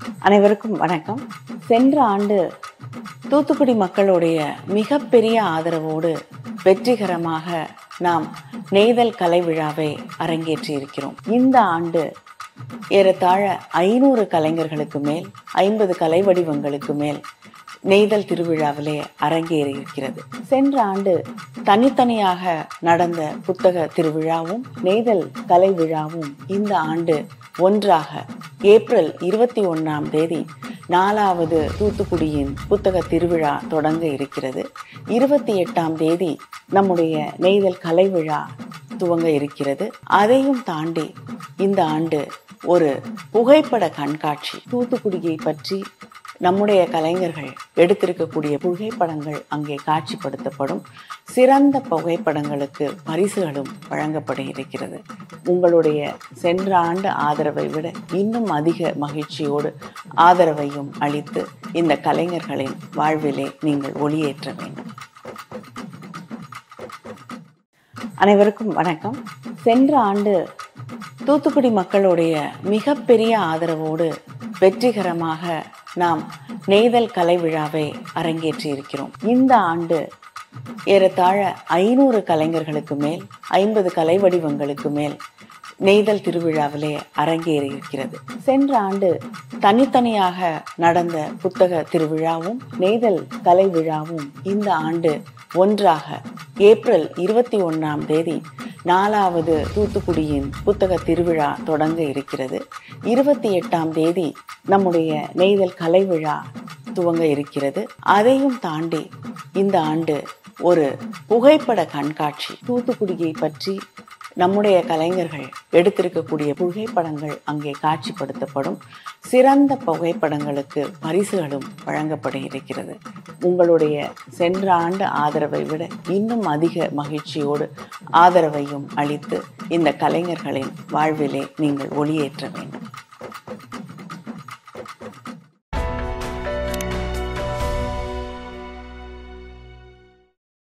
அனைவருக்கும் வணக்கம் சென்ற ஆண்டு தூத்துக்குடி மக்களுடைய மிகப்பெரிய ஆதரவோடு வெற்றிகரமாக நாம் நெய்தல் கலை விழாவை அரங்கேற்றி இருக்கிறோம் இந்த ஆண்டு ஏறத்தாழ ஐநூறு கலைஞர்களுக்கு மேல் ஐம்பது கலை வடிவங்களுக்கு மேல் நெய்தல் திருவிழாவிலே அரங்கேறி இருக்கிறது சென்ற ஆண்டு தனித்தனியாக நடந்த புத்தக திருவிழாவும் நெய்தல் கலை விழாவும் இந்த ஆண்டு ஒன்றாக ஏப்ரல் இருபத்தி ஒன்றாம் தேதி நாலாவது தூத்துக்குடியின் புத்தக திருவிழா தொடங்க இருக்கிறது இருபத்தி எட்டாம் தேதி நம்முடைய நெய்தல் கலை விழா துவங்க இருக்கிறது அதையும் தாண்டி இந்த ஆண்டு ஒரு புகைப்பட கண்காட்சி தூத்துக்குடியை பற்றி நம்முடைய கலைஞர்கள் எடுத்திருக்கக்கூடிய புகைப்படங்கள் அங்கே காட்சிப்படுத்தப்படும் சிறந்த புகைப்படங்களுக்கு பரிசுகளும் வழங்கப்பட இருக்கிறது உங்களுடைய சென்ற ஆண்டு ஆதரவை விட இன்னும் அதிக மகிழ்ச்சியோடு ஆதரவையும் அளித்து இந்த கலைஞர்களின் வாழ்விலே நீங்கள் ஒளியேற்ற வேண்டும் அனைவருக்கும் வணக்கம் சென்ற ஆண்டு தூத்துக்குடி மக்களுடைய மிகப்பெரிய ஆதரவோடு வெற்றிகரமாக நாம் நெய்தல் கலை விழாவை அரங்கேற்றி இருக்கிறோம் இந்த ஆண்டு ஏறத்தாழ ஐநூறு கலைஞர்களுக்கு மேல் ஐம்பது கலை வடிவங்களுக்கு மேல் நெய்தல் திருவிழாவிலே அரங்கேறி இருக்கிறது சென்ற ஆண்டு தனித்தனியாக நடந்த புத்தக திருவிழாவும் நெய்தல் கலை விழாவும் இந்த ஆண்டு ஒன்றாக ஏப்ரல் இருபத்தி ஒன்றாம் தேதி நாலாவது தூத்துக்குடியின் புத்தக திருவிழா தொடங்க இருக்கிறது இருபத்தி எட்டாம் தேதி நம்முடைய நெய்தல் கலை விழா துவங்க இருக்கிறது அதையும் தாண்டி இந்த ஆண்டு ஒரு புகைப்பட கண்காட்சி தூத்துக்குடியை பற்றி நம்முடைய கலைஞர்கள் எடுத்திருக்கக்கூடிய புகைப்படங்கள் அங்கே காட்சிப்படுத்தப்படும் சிறந்த புகைப்படங்களுக்கு பரிசுகளும் வழங்கப்பட இருக்கிறது உங்களுடைய சென்ற ஆண்டு ஆதரவை விட இன்னும் அதிக மகிழ்ச்சியோடு ஆதரவையும் அளித்து இந்த கலைஞர்களின் வாழ்விலே நீங்கள் ஒளியேற்ற வேண்டும்